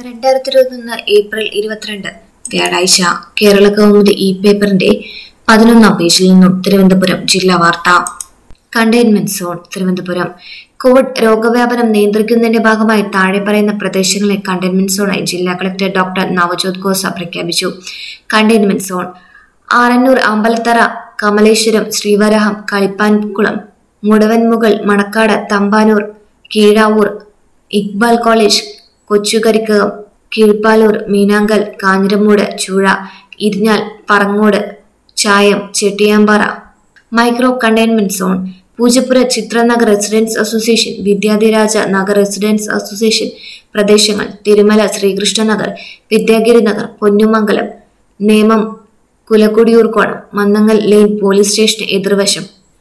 രണ്ടായിരത്തി ഇരുപത്തൊന്ന് ഏപ്രിൽ ഇരുപത്തിരണ്ട് വ്യാഴാഴ്ച കേരള കൗമുദി ഇ പേപ്പറിന്റെ പതിനൊന്നാം പേജിൽ നിന്നും തിരുവനന്തപുരം ജില്ലാ വാർത്ത കണ്ടെയ്ൻമെന്റ് സോൺ തിരുവനന്തപുരം കോവിഡ് രോഗവ്യാപനം നിയന്ത്രിക്കുന്നതിന്റെ ഭാഗമായി താഴെ പറയുന്ന പ്രദേശങ്ങളെ കണ്ടെയ്ൻമെന്റ് സോണായി ജില്ലാ കളക്ടർ ഡോക്ടർ നവജോത് ഖോസ പ്രഖ്യാപിച്ചു containment zone Arannoor Ambalathara Kamaleswaram Sreevaraham Kalippankulam Mudavanmukal Manacaud Thampanoor Keezhavoor Iqbal college Kochukarikkakam Keezhpaloor Meenankal Kanjiramoodu Chooza Irinjal Parangode Chayam Chettiyampara micro containment zone Poojappura Chithranagar residence association Vidyadhiraja Nagar residence association പ്രദേശങ്ങൾ തിരുമല ശ്രീകൃഷ്ണ നഗർ വിദ്യാഗിരി നഗർ പൊന്നുമംഗലം നേമം കുലക്കുടിയൂർക്കോണം മന്നങ്ങൽ ലെയിൻ പോലീസ് സ്റ്റേഷന് എതിർവശം